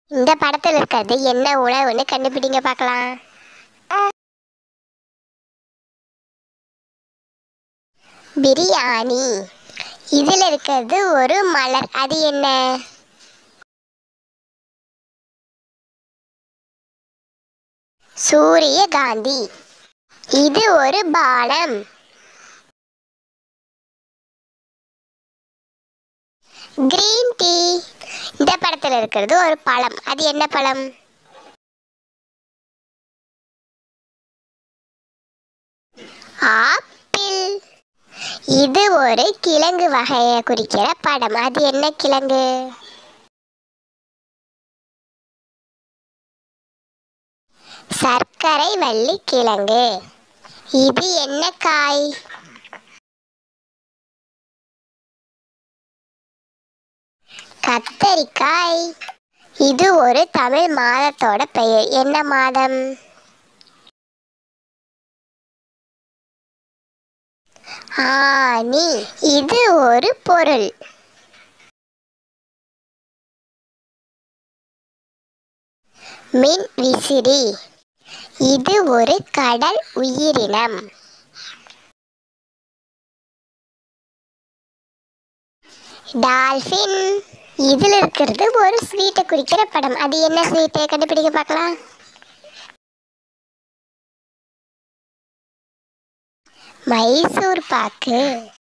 இந்த படத்தில் இருக்கிறது என்ன உணவுன்னு கண்டுபிடிங்க பார்க்கலாம் பிரியாணி இதில் இருக்கிறது ஒரு மலர் அது என்ன சூரியகாந்தி இது ஒரு பானம் கிரீன் டீ இந்த படத்தில் இருக்கிறது ஒரு பழம் அது என்ன பழம் ஆப்பிள் இது ஒரு கிழங்கு வகையை குறிக்கிற படம் அது என்ன கிழங்கு சர்க்கரை வள்ளி கிழங்கு இது என்ன காய் கத்தரிக்காய் இது ஒரு தமிழ் மாதத்தோட பெயர் என்ன மாதம் ஆனி இது ஒரு பொருள் மின் விசிறி இது ஒரு கடல் உயிரினம் டால்பின் இதில் இருக்கிறது ஒரு ஸ்வீட்டை குறிக்கிற படம் அது என்ன ஸ்வீட்டு கண்டுபிடிக்க பார்க்கலாம் மைசூர் பாக்கு